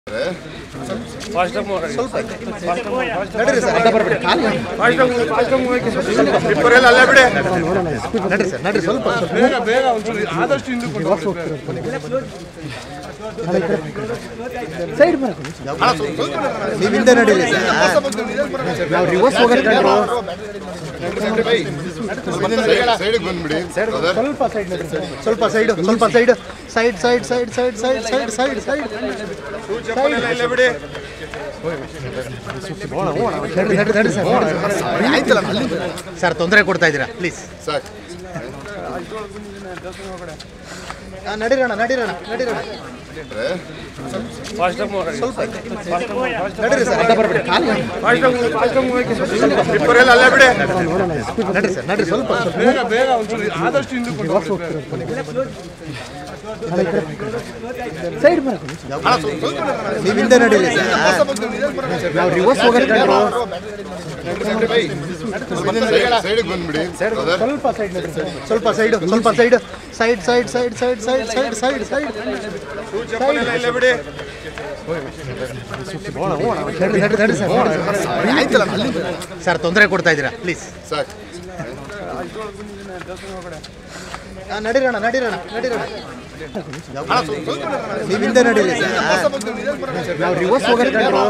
ನಡೀರಿ ಸರ್ ಅಡ್ಡ ಬರ್ಬೇಡಿ ಕಾಲು ಇಬ್ಬರೆಲ್ಲ ಅಲ್ಲೇ ಬಿಡಿ ನಡ್ರಿ ಸರ್ ನಡ್ರಿ ಸ್ವಲ್ಪ ಸ್ವಲ್ಪ ಬೇಗ ಬೇಗ ಒಂಚೂರು ಆದಷ್ಟು ಹಿಂದಕ್ಕೆ ಸೈಡ್ ಬರಕ್ಕೆ ನೀವು ಹಿಂದೆ ನಡೀರಿ ಸರ್ ನಾವು ರಿವರ್ಸ್ ಹೋಗೋದು ಸೈಡಿಗೆ ಬಂದ್ಬಿಡಿ ಸ್ವಲ್ಪ ಸೈಡ್ ನಡ್ರಿ ಸರ್ ಸ್ವಲ್ಪ ಸೈಡ್ ಸ್ವಲ್ಪ side side side side side side side side side ಚಪ್ಪಲೆಲ್ಲ ಇಲ್ಲೇ ಬಿಡಿ ನಡ್ರಿ ನಡ್ರಿ ನಡ್ರಿ ಸರ್ ಆಯ್ತಲ್ಲ ಸರ್ ತೊಂದರೆ ಕೊಡ್ತಾ ಇದ್ದೀರಾ ಪ್ಲೀಸ್ ಸಾಕು ನಡೀರೋಣ ನಡೀರೋಣ ನಡೀರೋಣ ಸ್ವಲ್ಪ ನಡೀರಿ ಸರ್ ಅಡ್ಡ ಬರ್ಬೇಡಿ ಕಾಲು ಇಬ್ಬರೆಲ್ಲ ಅಲ್ಲೇ ಬಿಡಿ ನಡ್ರಿ ಸರ್ ನಡ್ರಿ ಸ್ವಲ್ಪ ಸ್ವಲ್ಪ ಬೇಗ ಬೇಗ ಒಂಚೂರು ಆದಷ್ಟು ಹಿಂದಕ್ಕೆ ಸೈಡ್ ಬರಕ್ಕೆ ನೀವು ಹಿಂದೆ ನಡೀರಿ ಸರ್ ನಾವು ರಿವರ್ಸ್ ಹೋಗೋದು ಸೈಡಿಗೆ ಬಂದ್ಬಿಡಿ ಸ್ವಲ್ಪ ಸೈಡ್ ನಡ್ರಿ ಸರ್ ಸ್ವಲ್ಪ ಸೈಡ್ ಸ್ವಲ್ಪ side side side side side side side side side ಚಪ್ಪಲೆಲ್ಲ ಇಲ್ಲೇ ಬಿಡಿ ನಡ್ರಿ ನಡ್ರಿ ನಡ್ರಿ ಸರ್ ಆಯ್ತಲ್ಲ ಸರ್ ತೊಂದರೆ ಕೊಡ್ತಾ ಇದ್ದೀರಾ ಪ್ಲೀಸ್ ಸಾಕು ನಡೀರೋಣ ನಡೀರೋಣ ನಡೀರೋಣ ನೀವು ಹಿಂದೆ ನಡೀರಿ ಸರ್ ನಾವು ರಿವರ್ಸ್ ಹೋಗೋದು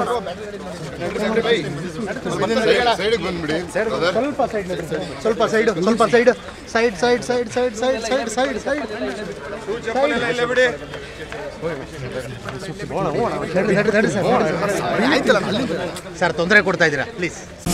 ಸೈಡಿಗೆ ಬಂದ್ಬಿಡಿ ಸ್ವಲ್ಪ ಸೈಡ್ ನಡ್ರಿ ಸರ್ ಸ್ವಲ್ಪ ಸೈಡ್ ಸ್ವಲ್ಪ side side side side side side side side side ಚಪ್ಪಲೆಲ್ಲ ಇಲ್ಲೇ ಬಿಡಿ ನಡ್ರಿ ನಡ್ರಿ ನಡ್ರಿ ಸರ್ ಆಯ್ತಲ್ಲ ಸರ್ ತೊಂದರೆ ಕೊಡ್ತಾ ಇದ್ದೀರಾ ಪ್ಲೀಸ್